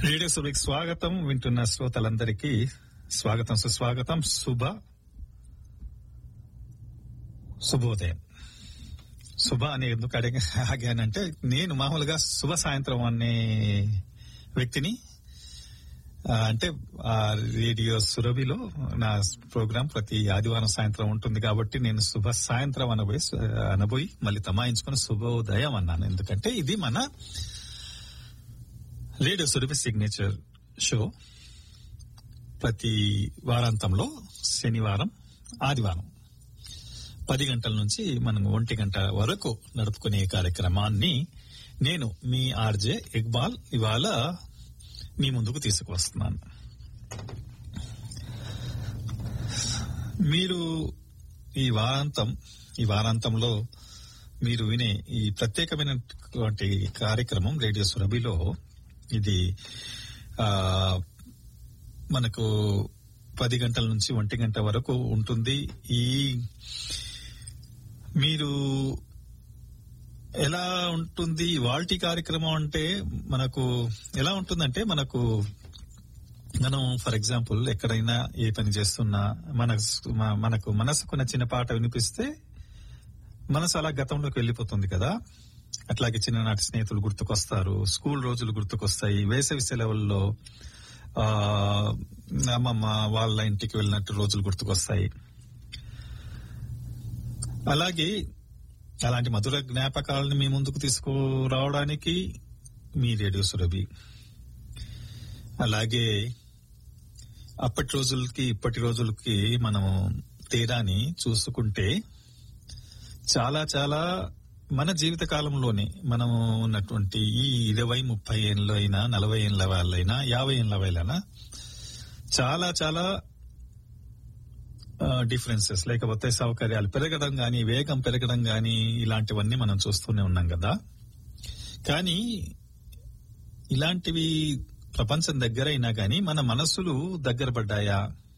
radio సుబికి స్వాగతం వింటున్న శ్రోతలందరికీ స్వాగతం సుస్వాగతం శుభ శుభోదయం శుభ అని ఎందుకు అడిగ ఆగానంటే నేను మామూలుగా శుభ సాయంత్రం అనే వ్యక్తిని ఆ, అంటే ఆ రేడియో సురభిలో నా ప్రోగ్రాం ప్రతి ఆదివారం సాయంత్రం ఉంటుంది కాబట్టి నేను శుభ సాయంత్రం అనబోయి అనబోయి మళ్ళీ తమాయించుకుని శుభోదయం అన్నాను ఎందుకంటే ఇది మన రేడియో సురభి సిగ్నేచర్ షో ప్రతి వారాంతంలో శనివారం ఆదివారం పది గంటల నుంచి మనం ఒంటి గంట వరకు నడుపుకునే కార్యక్రమాన్ని నేను మీ ఆర్జే ఇక్బాల్ ఇవాళ మీ ముందుకు తీసుకువస్తున్నాను మీరు ఈ వారాంతం ఈ వారాంతంలో మీరు వినే ఈ ప్రత్యేకమైనటువంటి కార్యక్రమం రేడియో సురభిలో ఇది ఆ మనకు పది గంటల నుంచి ఒంటి గంట వరకు ఉంటుంది ఈ మీరు ఎలా ఉంటుంది వాల్టీ కార్యక్రమం అంటే మనకు ఎలా ఉంటుందంటే మనకు మనం ఫర్ ఎగ్జాంపుల్ ఎక్కడైనా ఏ పని చేస్తున్నా మన మనకు మనసుకు నచ్చిన పాట వినిపిస్తే మనసు అలా గతంలోకి వెళ్ళిపోతుంది కదా అట్లాగే చిన్ననాటి స్నేహితులు గుర్తుకొస్తారు స్కూల్ రోజులు గుర్తుకొస్తాయి వేసవి సెలవుల్లో ఆ అమ్మమ్మ వాళ్ళ ఇంటికి వెళ్ళినట్టు రోజులు గుర్తుకొస్తాయి అలాగే అలాంటి మధుర జ్ఞాపకాలను మీ ముందుకు తీసుకురావడానికి మీ రేడియో సురభి అలాగే అప్పటి రోజులకి ఇప్పటి రోజులకి మనం తేడాని చూసుకుంటే చాలా చాలా మన జీవిత కాలంలోనే మనం ఉన్నటువంటి ఈ ఇరవై ముప్పై ఏళ్ళ అయినా నలభై ఏళ్ళ వాళ్ళైనా యాభై ఏళ్ళ వాళ్ళైనా చాలా చాలా డిఫరెన్సెస్ లేకపోతే సౌకర్యాలు పెరగడం గాని వేగం పెరగడం గాని ఇలాంటివన్నీ మనం చూస్తూనే ఉన్నాం కదా కానీ ఇలాంటివి ప్రపంచం దగ్గర అయినా గాని మన మనసులు దగ్గర పడ్డాయా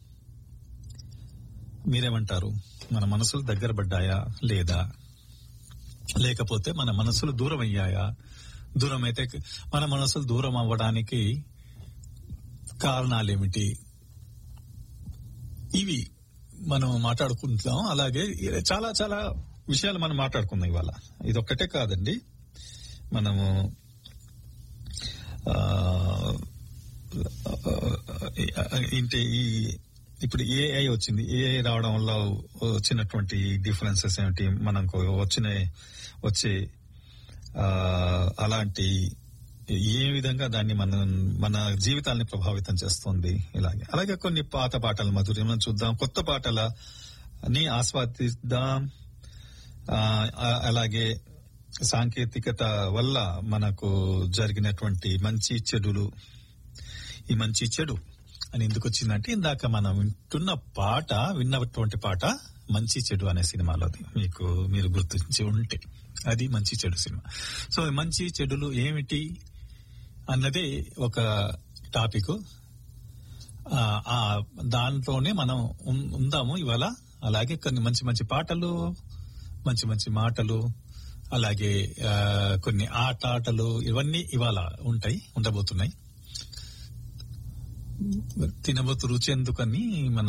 మీరేమంటారు మన మనసులు దగ్గర పడ్డాయా లేదా లేకపోతే మన మనసులు దూరం అయ్యాయా దూరం అయితే మన మనసులు దూరం అవ్వడానికి కారణాలేమిటి ఇవి మనం మాట్లాడుకుంటాం అలాగే చాలా చాలా విషయాలు మనం మాట్లాడుకుందాం ఇవాళ ఇది ఒక్కటే కాదండి మనము ఆ, ఇంటి ఈ ఇప్పుడు ఏఐ వచ్చింది ఏఐ రావడం వల్ల వచ్చినటువంటి డిఫరెన్సెస్ ఏమిటి మనకు వచ్చిన వచ్చే ఆ, అలాంటి ఏ విధంగా దాన్ని మన మన జీవితాన్ని ప్రభావితం చేస్తుంది ఇలాగే అలాగే కొన్ని పాత పాటల మధుర్యం చూద్దాం కొత్త పాటలని ఆస్వాదిద్దాం ఆ, ఆ- అలాగే సాంకేతికత వల్ల మనకు జరిగినటువంటి మంచి చెడులు ఈ మంచి చెడు అని ఎందుకు వచ్చిందంటే ఇందాక మనం వింటున్న పాట విన్నటువంటి పాట మంచి చెడు అనే సినిమాలోది మీకు మీరు గుర్తించి ఉంటే అది మంచి చెడు సినిమా సో ఈ మంచి చెడులు ఏమిటి అన్నదే ఒక టాపిక్ ఆ దాంట్లోనే మనం ఉం- ఉందాము ఇవాళ అలాగే కొన్ని మంచి మంచి పాటలు మంచి మంచి మాటలు అలాగే ఆ, కొన్ని ఆట ఆటలు ఇవన్నీ ఇవాళ ఉంటాయి ఉండబోతున్నాయి తినబోతు రుచి ఎందుకని మన